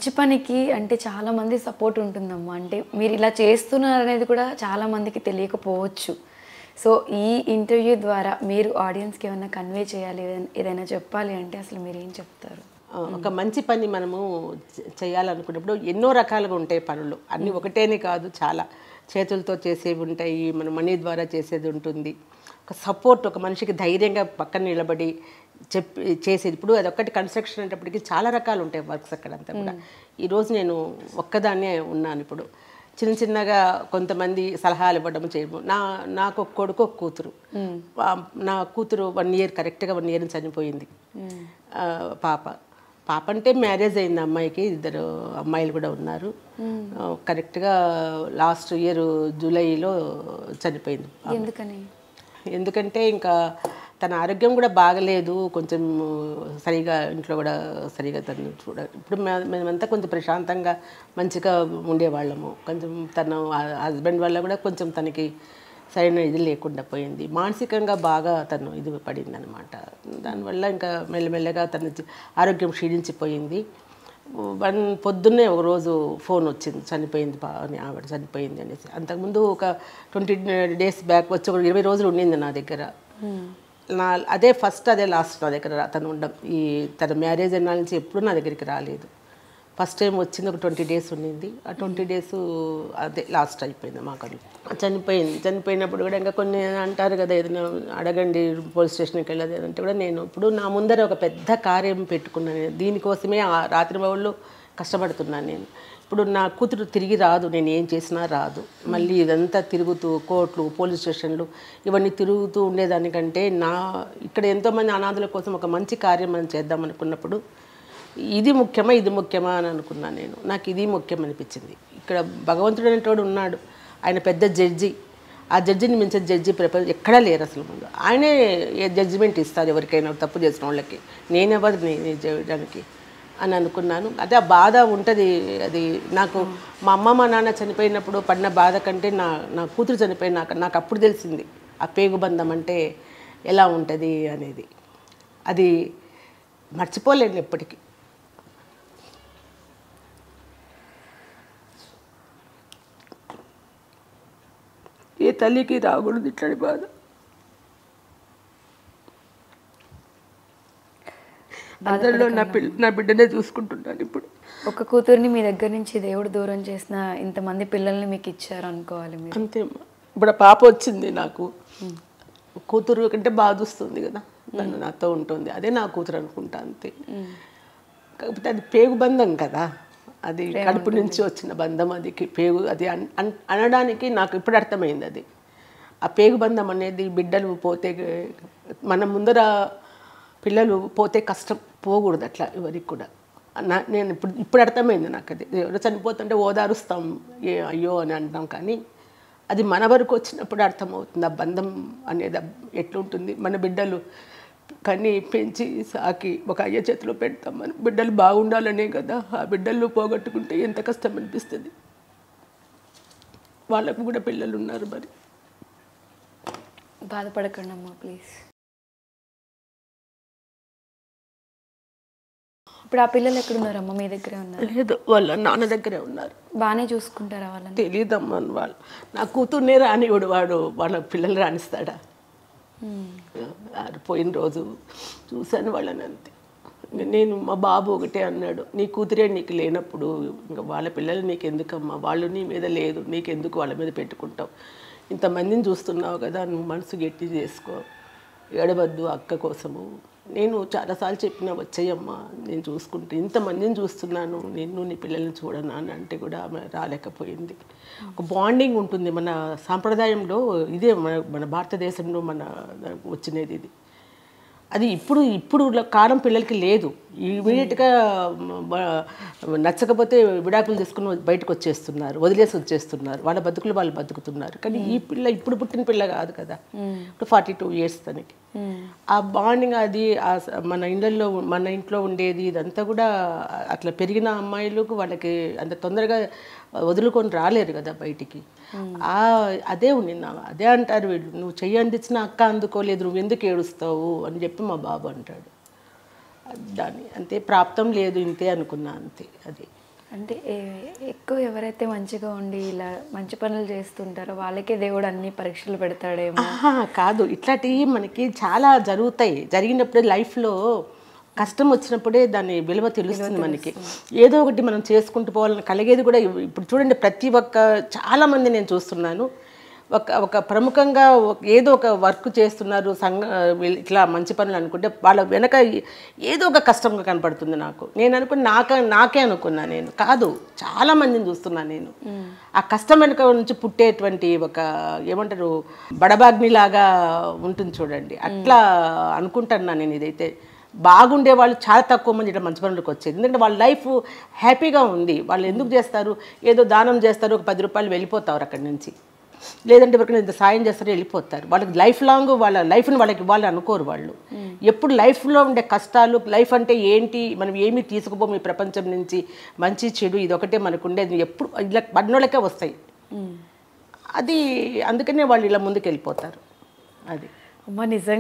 మంచి పనికి అంటే చాలా మంది సపోర్ట్ ఉంటుందమ్మా అంటే మీరు ఇలా చేస్తున్నారు అనేది కూడా చాలా మందికి తెలియకపోవచ్చు సో ఈ ఇంటర్వ్యూ ద్వారా మీరు ఆడియన్స్కి ఏమైనా కన్వే చేయాలి ఏదైనా- ఏదైనా చెప్పాలి అంటే అసలు మీరు ఏం చెప్తారు ఆ, ఒక మంచి పని మనము చే- చేయాలనుకున్నప్పుడు ఎన్నో రకాలుగా ఉంటాయి పనులు అన్నీ ఒకటేనే కాదు చాలా చేతులతో చేసేవి ఉంటాయి మన మనీ ద్వారా చేసేది ఉంటుంది ఒక సపోర్ట్ ఒక మనిషికి ధైర్యంగా పక్కన నిలబడి చెప్పి చేసేది ఇప్పుడు అదొక్కటి కన్స్ట్రక్షన్ అనేటప్పటికి చాలా రకాలు ఉంటాయి వర్క్స్ అక్కడంతా కూడా ఈరోజు నేను ఒక్కదాన్నే ఉన్నాను ఇప్పుడు చిన్న చిన్నగా కొంతమంది సలహాలు ఇవ్వడం చేయడం నా నాకు ఒక కొడుకు ఒక కూతురు ఆ, నా కూతురు వన్ ఇయర్ కరెక్ట్గా వన్ ఇయర్ చనిపోయింది ఆ, పాప పాప అంటే మ్యారేజ్ అయింది అమ్మాయికి ఇద్దరు అమ్మాయిలు కూడా ఉన్నారు ఆ, కరెక్ట్గా లాస్ట్ ఇయర్ జూలైలో చనిపోయింది ఎందుకని ఎందుకంటే ఇంకా తన ఆరోగ్యం కూడా బాగలేదు కొంచెం సరిగా ఇంట్లో కూడా సరిగా తను చూడ ఇప్పుడు మే- మేమంతా కొంచెం ప్రశాంతంగా మంచిగా ఉండేవాళ్ళము కొంచెం తన హస్బెండ్ వల్ల కూడా కొంచెం తనకి సరైన ఇది లేకుండా పోయింది మానసికంగా బాగా తను ఇది పడింది అనమాట దానివల్ల ఇంకా మెల్లమెల్లగా తన జీ- ఆరోగ్యం క్షీణించిపోయింది వన్ పొద్దున్నే ఒక రోజు ఫోన్ వచ్చింది చనిపోయింది పా అని ఆవిడ చనిపోయింది అనేసి అంతకుముందు ఒక ట్వంటీ డేస్ బ్యాక్ వచ్చి ఒక ఇరవై రోజులు ఉండింది నా దగ్గర నా అదే ఫస్ట్ అదే లాస్ట్ నా దగ్గర రా- తను ఉండం ఈ తన మ్యారేజ్ అయిన నుంచి ఎప్పుడు నా దగ్గరికి రాలేదు ఫస్ట్ టైం వచ్చింది ఒక ట్వంటీ డేస్ ఉండింది ఆ ట్వంటీ డేస్ అదే లాస్ట్ అయిపోయింది మాకు అది చనిపోయింది చనిపోయినప్పుడు కూడా ఇంకా కొన్ని అంటారు కదా ఏదైనా అడగండి పోలీస్ స్టేషన్కి వెళ్ళదు అంటే కూడా నేను ఇప్పుడు నా ముందర ఒక పెద్ద కార్యం పెట్టుకున్నాను నేను. దీనికోసమే ఆ రాత్రి బౌళ్ళు కష్టపడుతున్నాను నేను ఇప్పుడు నా కూతురు తిరిగి రాదు నేను ఏం చేసినా రాదు మళ్ళీ ఇదంతా తిరుగుతూ కోర్టులు పోలీస్ స్టేషన్లు ఇవన్నీ తిరుగుతూ ఉండేదానికంటే నా ఇక్కడ ఎంతోమంది అనాథుల కోసం ఒక మంచి కార్యం మనం చేద్దాం అనుకున్నప్పుడు ఇది ముఖ్యమా ఇది ముఖ్యమా అని అనుకున్నాను నేను నాకు ఇది ముఖ్యం అనిపించింది ఇక్కడ భగవంతుడు అనేటోడు ఉన్నాడు ఆయన పెద్ద జడ్జి ఆ జడ్జిని మించిన జడ్జి ప్రపంచం ఎక్కడా లేరు అసలు ముందు ఆయనే జడ్జిమెంట్ ఇస్తారు ఎవరికైనా తప్పు చేసిన వాళ్ళకి నేనెవరు నేను చేయడానికి అని అనుకున్నాను అదే ఆ బాధ ఉంటుంది అది నాకు మా అమ్మ మా నాన్న చనిపోయినప్పుడు పడిన బాధ కంటే నా నా కూతురు చనిపోయినాక నాకు అప్పుడు తెలిసింది ఆ పేగుబంధం అంటే ఎలా ఉంటుంది అనేది అది మర్చిపోలేను ఎప్పటికీ ఏ తల్లికి రాకూడదు ఇట్లాంటి బాధ అందరిలో నా పిల్ల నా బిడ్డనే చూసుకుంటున్నాను ఇప్పుడు ఒక కూతుర్ని మీ దగ్గర నుంచి దేవుడు దూరం చేసిన ఇంతమంది పిల్లల్ని మీకు ఇచ్చారు అనుకోవాలి మీరు అంతే అమ్మా. ఇప్పుడు ఆ పాప వచ్చింది నాకు కూతురు కంటే బాధొస్తుంది కదా నన్ను నాతో ఉంటుంది అదే నా కూతురు అనుకుంటా అంతే కాకపోతే అది పేగు బంధం కదా అది కడుపు నుంచి వచ్చిన బంధం అది కి- పేగు అది అన్- అన్- అనడానికి నాకు ఇప్పుడు అర్థమైంది అది ఆ పేగు బంధం అనేది బిడ్డలు పోతే మన ముందర పిల్లలు పోతే కష్టం పోకూడదు అట్లా ఎవరికి కూడా నా నేను ఇప్పుడు ఇప్పుడు అర్థమైంది నాకు అది ఎవరు చనిపోతుంటే ఓదారుస్తాం ఏ అయ్యో అని అంటాం కానీ అది మన వరకు వచ్చినప్పుడు అర్థమవుతుంది ఆ బంధం అనేది అబ్- ఎట్లుంటుంది మన బిడ్డలు కని పెంచి సాకి ఒక అయ్య చేతిలో పెడతాం మన బిడ్డలు బాగుండాలనే కదా ఆ బిడ్డలు పోగొట్టుకుంటే ఎంత కష్టం అనిపిస్తుంది వాళ్ళకు కూడా పిల్లలు ఉన్నారు మరి బాధపడకండి అమ్మా ప్లీజ్ ఇప్పుడు ఆ పిల్లలు ఎక్కడున్నారమ్మా మీ దగ్గరే ఉన్నారు లేదు వాళ్ళ నాన్న దగ్గరే ఉన్నారు బాగానే చూసుకుంటారా వాళ్ళని తెలియదమ్మా వాళ్ళు నా కూతుర్నే రానివాడు వాడు వాళ్ళ పిల్లలు రాణిస్తాడా వాడు పోయిన రోజు చూశాను వాళ్ళని అంతే ఇంక నేను మా బాబు ఒకటే అన్నాడు నీ కూతురే నీకు లేనప్పుడు ఇంకా వాళ్ళ పిల్లలు నీకు ఎందుకమ్మా వాళ్ళు నీ మీద లేదు నీకెందుకు వాళ్ళ మీద పెట్టుకుంటావు ఇంతమందిని చూస్తున్నావు కదా నువ్వు మనసు గట్టి చేసుకో ఏడవద్దు అక్క కోసము నేను చాలాసార్లు చెప్పిన వచ్చేయమ్మా నేను చూసుకుంటే ఇంతమందిని చూస్తున్నాను నిన్ను నీ పిల్లల్ని చూడనా అని అంటే కూడా ఆమె రాలేకపోయింది ఒక బాండింగ్ ఉంటుంది మన సాంప్రదాయంలో ఇదే మన మన భారతదేశంలో మన వచ్చినది ఇది అది ఇప్పుడు ఇప్పుడు కాలం పిల్లలకి లేదు ఇమీడియట్గా నచ్చకపోతే విడాకులు తీసుకుని బయటకు వచ్చేస్తున్నారు వదిలేసి వచ్చేస్తున్నారు వాళ్ళ బతుకులు వాళ్ళు బతుకుతున్నారు కానీ ఈ పిల్ల ఇప్పుడు పుట్టిన పిల్ల కాదు కదా ఇప్పుడు ఫార్టీ టూ ఇయర్స్ తనకి ఆ బాండింగ్ అది ఆ స- మన ఇళ్ళల్లో మన ఇంట్లో ఉండేది ఇదంతా కూడా అట్లా పెరిగిన అమ్మాయిలకు వాళ్ళకి అంత తొందరగా వదులుకొని రాలేరు కదా బయటికి ఆ అదే ఉంది నా అదే అంటారు వీళ్ళు నువ్వు చెయ్యి అందించిన అక్క అందుకోలేదు నువ్వు ఎందుకు ఏడుస్తావు అని చెప్పి మా బాబు అంటాడు దాన్ని అంతే ప్రాప్తం లేదు ఇంతే అనుకున్నా అంతే అది అంటే ఏ- ఎక్కువ ఎవరైతే మంచిగా ఉండి ఇలా మంచి పనులు చేస్తుంటారో వాళ్ళకే దేవుడు అన్ని పరీక్షలు పెడతాడేమో ఆహా, కాదు ఇట్లాంటివి మనకి చాలా జరుగుతాయి జరిగినప్పుడే లైఫ్లో కష్టం వచ్చినప్పుడే దాని విలువ తెలుస్తుంది మనకి ఏదో ఒకటి మనం చేసుకుంటూ పోవాలని కలిగేది కూడా ఇవ్- ఇప్పుడు చూడండి ప్రతి ఒక్క చాలా మంది నేను చూస్తున్నాను ఒక ఒక ప్రముఖంగా ఒక- ఏదో ఒక వర్క్ చేస్తున్నారు సంఘ వీళ్ళు ఇట్లా మంచి పనులు అనుకుంటే వాళ్ళ వెనక ఏదో ఒక కష్టంగా కనపడుతుంది నాకు నేను అనుకుని నాక నాకే అనుకున్నా నేను కాదు చాలా మందిని చూస్తున్నా నేను ఆ కష్టం వెనుక నుంచి పుట్టేటువంటి ఒక ఏమంటారు బడబాగ్నిలాగా ఉంటుంది చూడండి అట్లా అనుకుంటున్నా నేను ఇదైతే బాగుండే వాళ్ళు చాలా తక్కువ మంది ఇట్లా మంచి పనులకు వచ్చేది ఎందుకంటే వాళ్ళ లైఫ్ హ్యాపీగా ఉంది వాళ్ళు ఎందుకు చేస్తారు ఏదో దానం చేస్తారు ఒక పది రూపాయలు వెళ్ళిపోతారు అక్కడి నుంచి లేదంటే ఎవరికైనా ఇంత సాయం చేస్తారు వెళ్ళిపోతారు వాళ్ళకి లైఫ్ లాంగ్ వాళ్ళ లైఫ్ని వాళ్ళకి ఇవ్వాలి అనుకోరు వాళ్ళు ఎప్పుడు లైఫ్లో ఉండే కష్టాలు లైఫ్ అంటే ఏంటి మనం ఏమి తీసుకుపోము ఈ ప్రపంచం నుంచి మంచి చెడు ఇది ఒకటే మనకు ఉండేది ఎప్పుడు ఇలా పడినోళ్ళకే వస్తాయి అది అందుకనే వాళ్ళు ఇలా ముందుకు వెళ్ళిపోతారు అది అమ్మ నిజంగా